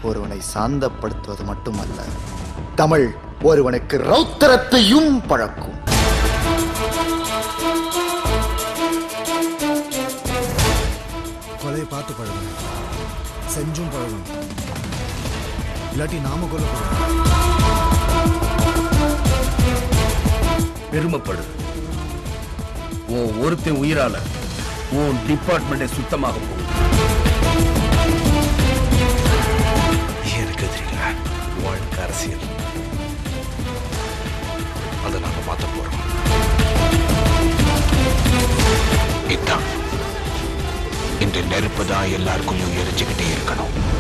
ஒருவனை சாந்தப்படுத்துவது மட்டுமல்ல தமிழ் ஒருவனுக்கு ரௌத்திரத்தையும் பழக்கும் கொலையை பார்த்து பழகணும் செஞ்சும் பழகணும் இல்லாட்டி நாம கொல்லப்படுவோம் பெருமைப்படு உன் ஒருத்தன் உயிரால உன் டிபார்ட்மெண்ட்டை சுத்தமாக போகும் எனக்கு தெரியல வாழ்க்கை அரசியல் அதை நாங்க மாத்த போறோம் இதான் இந்த நெருப்பு தான் எல்லாருக்குள்ளயும் எரிஞ்சுக்கிட்டே இருக்கணும்